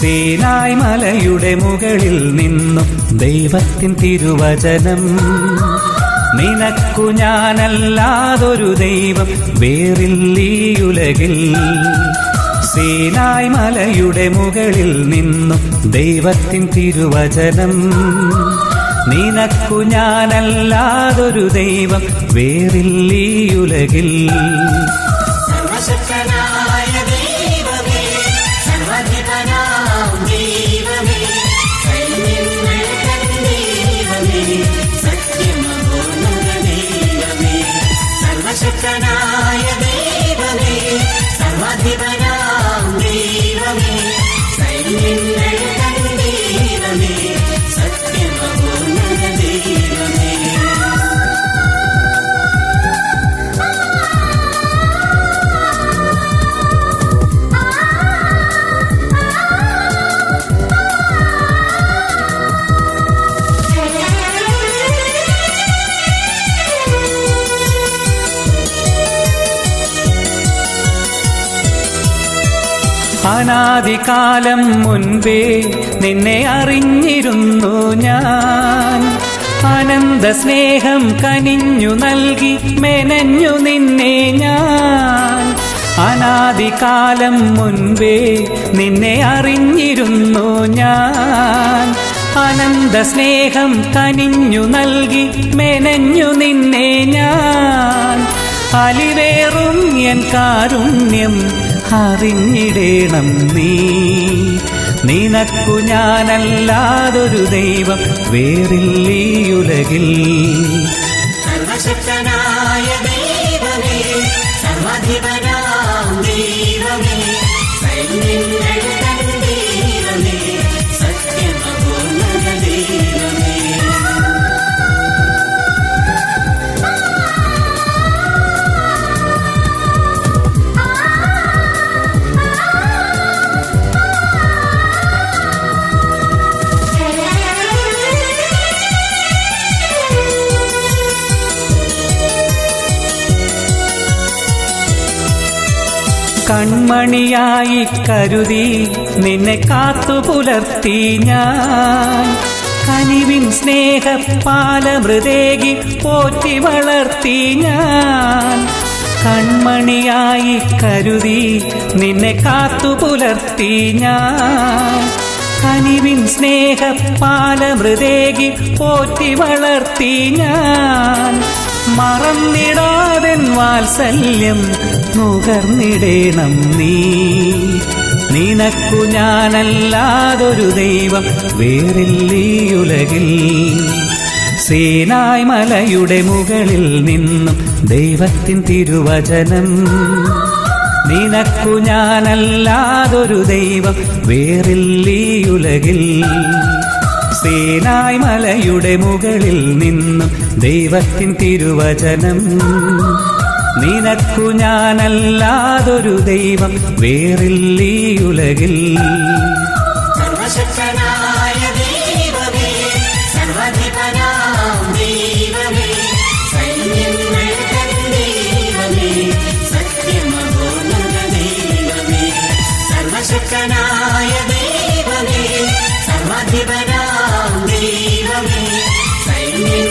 സീനായ് മലയുടെ മുകളിൽ നിന്നും ദൈവത്തിൻ തിരുവചനം നിനക്കു ഞാനല്ലാതൊരു ദൈവം വേറില്ലീയുലകിൽ സീനായ് മലയുടെ മുകളിൽ നിന്നും ദൈവത്തിൻ തിരുവചനം നിനക്കു ഞാനല്ലാതൊരു ദൈവം വേറില്ലീയുലകിൽ സർവശക്തനായ ദൈവമേ സർവധിപനാം ദൈവമേ സൈന്യങ്ങൾ തൻ ദൈവമേ സത്യമപൂർണ്ണ ദൈവമേ സർവശക്തനായ ദൈവമേ സർവധിപനാം ദൈവമേ സൈന്യങ്ങൾ തൻ ദൈവമേ സത്യമപൂർണ്ണ ദൈവമേ അനാദികാലം മുൻപേ നിന്നെ അറിഞ്ഞിരുന്നു ഞാൻ അനന്ത സ്നേഹം കനിഞ്ഞു നൽകി മെനഞ്ഞു നിന്നെ ഞാൻ അനാദികാലം മുൻപേ നിന്നെ അറിഞ്ഞിരുന്നു ഞാൻ അനന്ത സ്നേഹം കനിഞ്ഞു നൽകി മെനഞ്ഞു നിന്നെ ഞാൻ അലിവേറും എൻ കാരുണ്യം അറിഞ്ഞിടേണം നീ നിനക്കു ഞാനല്ലാതൊരു ദൈവം വേറില്ലീയുലകിൽ സർവശക്തനായ ദൈവമേ സർവധിപനാം ദൈവമേ സൈന്യങ്ങൾ തൻ ദൈവമേ സത്യമപൂർണ്ണ ദൈവമേ കൺമണിയായി കരുതി നിന്നെ കാത്തു പുലർത്തി ഞാൻ കനിവിൻ സ്നേഹപ്പാലമൃതേകി പോറ്റി വളർത്തി ഞാൻ കൺമണിയായി കരുതി നിന്നെ കാത്തു പുലർത്തി ഞാൻ കനിവിൻ സ്നേഹപ്പാലമൃതേകി പോറ്റി വളർത്തി ഞാൻ മറന്നിടാതൻ വാത്സല്യം നുകർന്നിടേണം നീ നിനക്കു ഞാനല്ലാതൊരു ദൈവം വേറില്ലീയുലകിൽ സേനായ് മലയുടെ മുകളിൽ നിന്നും ദൈവത്തിൻ തിരുവചനം നിനക്കു ഞാനല്ലാതൊരു ദൈവം വേറില്ലീയുലകിൽ സേനായ് മലയുടെ മുകളിൽ നിന്നും ദൈവത്തിൻ തിരുവചനം നിനക്കു ഞാനല്ലാതൊരു ദൈവം വേറില്ലീയുലകിൽ സർവശക്തനായ ദൈവമേ സർവധിപനാം ദൈവമേ സൈന്യങ്ങൾ തൻ ദൈവമേ സത്യമപൂർണ്ണ ദൈവമേ സർവശക്തനായ ദൈവമേ സർവധിപനാം ദൈവമേ സൈന്യങ്ങൾ